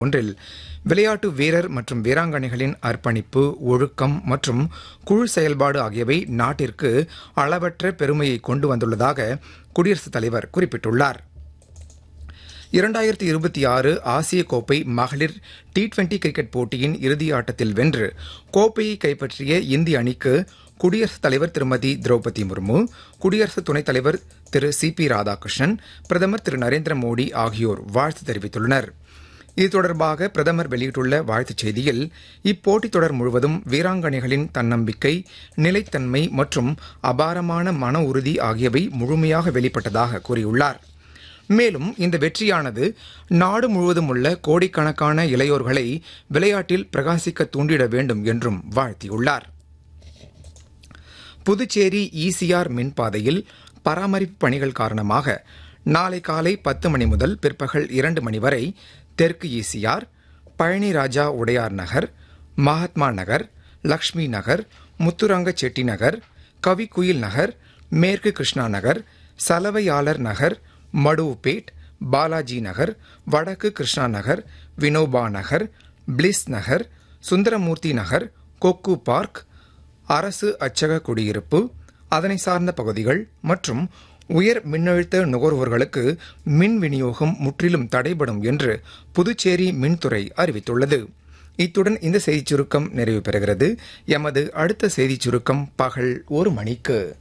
ஒன்றில் விளையாட்டு வீரர் மற்றும் வீராங்கனைகளின் அர்ப்பணிப்பு ஒழுக்கம் மற்றும் குழு செயல்பாடு ஆகியவை நாட்டிற்கு அளவற்ற பெருமையை கொண்டு வந்துள்ளதாக குடியரசுத் தலைவர் குறிப்பிட்டுள்ளார் இரண்டாயிரத்தி இருபத்தி ஆறு ஆசிய கோப்பை மகளிர் டி டுவெண்டி கிரிக்கெட் போட்டியின் இறுதி ஆட்டத்தில் வென்று கோப்பையை கைப்பற்றிய இந்திய அணிக்கு குடியரசுத் தலைவர் திருமதி திரௌபதி முர்மு குடியரசு துணைத் தலைவர் திரு சி பி ராதாகிருஷ்ணன் பிரதமர் திரு நரேந்திர மோடி ஆகியோர் வாழ்த்து தெரிவித்துள்ளனர் இது தொடர்பாக பிரதமர் வெளியிட்டுள்ள வாழ்த்துச் செய்தியில் இப்போட்டித் தொடர் முழுவதும் வீராங்கனைகளின் தன்னம்பிக்கை நிலைத்தன்மை மற்றும் அபாரமான மன உறுதி ஆகியவை முழுமையாக வெளிப்பட்டதாக கூறியுள்ளார் மேலும் இந்த வெற்றியானது நாடு முழுவதும் உள்ள கோடிக்கணக்கான இளையோர்களை விளையாட்டில் பிரகாசிக்க தூண்டிட வேண்டும் என்றும் வாழ்த்தியுள்ளார் புதுச்சேரி ஈசிஆர் மின்பாதையில் பராமரிப்பு பணிகள் காரணமாக நாளை காலை பத்து மணி முதல் பிற்பகல் இரண்டு மணி வரை தெற்கு ஈசிஆர் பழனி ராஜா உடையார் நகர் மகாத்மா நகர் லக்ஷ்மி நகர் முத்துரங்க செட்டி நகர் கவிக்குயில் நகர் மேற்கு கிருஷ்ணா நகர் சலவையாளர் நகர் மடுவுபேட் பாலாஜி நகர் வடக்கு கிருஷ்ணா நகர் வினோபா நகர் பிளிஸ் நகர் சுந்தரமூர்த்தி நகர் கொக்கு பார்க் அரசு அச்சக குடியிருப்பு அதனை சார்ந்த பகுதிகள் மற்றும் உயர் மின்னழுத்த நுகர்வோர்களுக்கு மின் விநியோகம் முற்றிலும் தடைபடும் என்று புதுச்சேரி மின்துறை அறிவித்துள்ளது இத்துடன் இந்த செய்திச் சுருக்கம் நிறைவு பெறுகிறது எமது அடுத்த செய்திச் சுருக்கம் பகல் ஒரு மணிக்கு